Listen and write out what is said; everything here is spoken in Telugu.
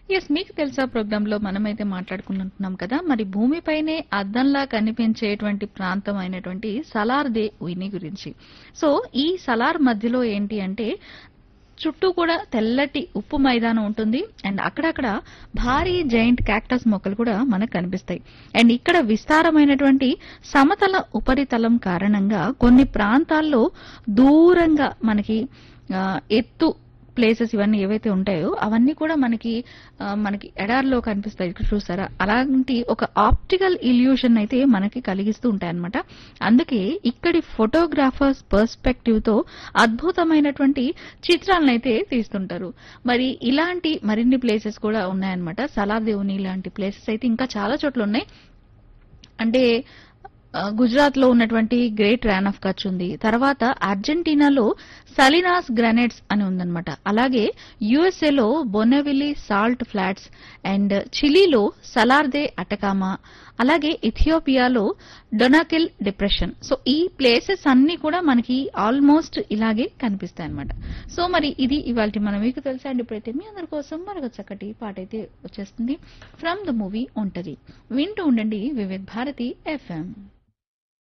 ఎస్ మీకు తెలుసా ప్రోగ్రామ్ లో మనమైతే మాట్లాడుకుంటున్నాం కదా మరి భూమిపైనే అద్దంలా కనిపించేటువంటి ప్రాంతం అయినటువంటి సలార్ దే ఉయిని గురించి సో ఈ సలార్ మధ్యలో ఏంటి అంటే చుట్టూ కూడా తెల్లటి ఉప్పు మైదానం ఉంటుంది అండ్ అక్కడక్కడ భారీ జైంట్ క్యాక్టస్ మొక్కలు కూడా మనకు కనిపిస్తాయి అండ్ ఇక్కడ విస్తారమైనటువంటి సమతల ఉపరితలం కారణంగా కొన్ని ప్రాంతాల్లో దూరంగా మనకి ఆ, ఎత్తు ప్లేసెస్ ఇవన్నీ ఏవైతే ఉంటాయో అవన్నీ కూడా మనకి ఆ, మనకి ఎడారిలో కనిపిస్తాయి ఇక్కడ చూసారా అలాంటి ఒక ఆప్టికల్ ఇల్యూషన్ అయితే మనకి కలిగిస్తూ ఉంటాయి అనమాట అందుకే ఇక్కడి ఫోటోగ్రాఫర్స్ పర్స్పెక్టివ్ తో అద్భుతమైనటువంటి చిత్రాలను అయితే తీస్తుంటారు మరి ఇలాంటి మరిన్ని ప్లేసెస్ కూడా ఉన్నాయన్నమాట సలార్ దేవుని ఇలాంటి ప్లేసెస్ అయితే ఇంకా చాలా చోట్ల ఉన్నాయి అంటే ఆ, గుజరాత్ లో ఉన్నటువంటి గ్రేట్ ర్యాన్ ఆఫ్ కచ్ ఉంది తర్వాత అర్జెంటీనాలో సలినాస్ గ్రానైట్స్ అని ఉందన్నమాట అలాగే యుఎస్ఏ లో బొనెవిలి సాల్ట్ ఫ్లాట్స్ అండ్ చిలీలో సలార్దే అటకామా అలాగే ఇథియోపియాలో డొనాకిల్ డిప్రెషన్ సో ఈ ప్లేసెస్ అన్ని కూడా మనకి ఆల్మోస్ట్ ఇలాగే కనిపిస్తాయి అనమాట సో మరి ఇది ఇవాళ మనం మీకు తెలుసా అండి ఇప్పుడైతే మీ అందరి కోసం మరొక చక్కటి పాట అయితే వచ్చేస్తుంది ఫ్రమ్ ద మూవీ ఉంటది వింటూ ఉండండి వివిధ్ భారతి ఎఫ్ఎం